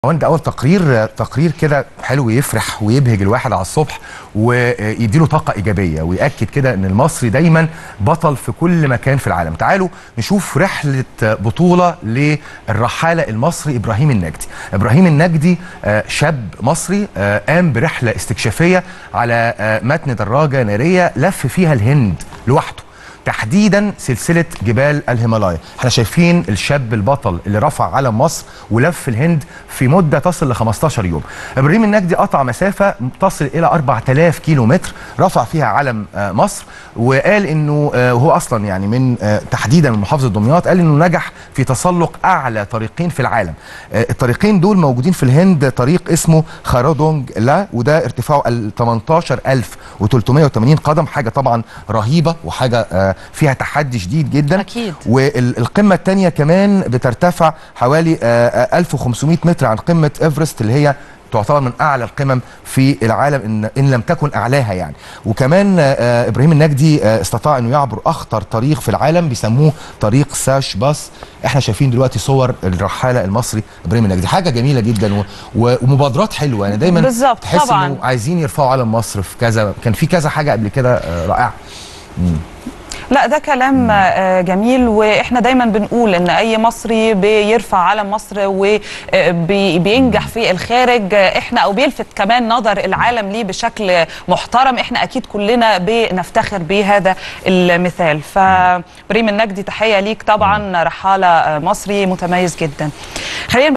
هو ده اول تقرير تقرير كده حلو يفرح ويبهج الواحد على الصبح ويديله طاقه ايجابيه وياكد كده ان المصري دايما بطل في كل مكان في العالم تعالوا نشوف رحله بطوله للرحاله المصري ابراهيم النجدي ابراهيم النجدي آه، شاب مصري آه، قام برحله استكشافيه على آه، متن دراجه ناريه لف فيها الهند لوحده تحديدا سلسله جبال الهيمالايا احنا شايفين الشاب البطل اللي رفع علم مصر ولف الهند في مده تصل ل 15 يوم ابراهيم النجدي قطع مسافه تصل الى 4000 كيلو متر رفع فيها علم آه، مصر وقال انه آه، وهو اصلا يعني من آه، تحديدا من محافظه دمياط قال انه نجح في تسلق اعلى طريقين في العالم آه، الطريقين دول موجودين في الهند طريق اسمه خارودونج لا وده ارتفاعه ال 18380 قدم حاجه طبعا رهيبه وحاجه آه، فيها تحدي شديد جدا أكيد. والقمه الثانيه كمان بترتفع حوالي آه، آه، 1500 متر عن قمه ايفرست اللي هي تعتبر من اعلى القمم في العالم ان ان لم تكن اعلاها يعني وكمان آه، آه، ابراهيم النجدي آه، استطاع انه يعبر اخطر طريق في العالم بيسموه طريق ساش باس احنا شايفين دلوقتي صور الرحاله المصري ابراهيم النجدي حاجه جميله جدا و- و- ومبادرات حلوه يعني دايما بالظبط، تحس طبعاً. انه عايزين يرفعوا علم مصر في كذا كان في كذا حاجه قبل كده آه، رائعه لا ده كلام آه، جميل واحنا دايما بنقول ان اي مصري بيرفع علم مصر وبينجح في الخارج آه، احنا او بيلفت كمان نظر العالم ليه بشكل محترم احنا اكيد كلنا بنفتخر بهذا المثال فبريم النجدي تحيه ليك طبعا رحاله آه، مصري متميز جدا خلينا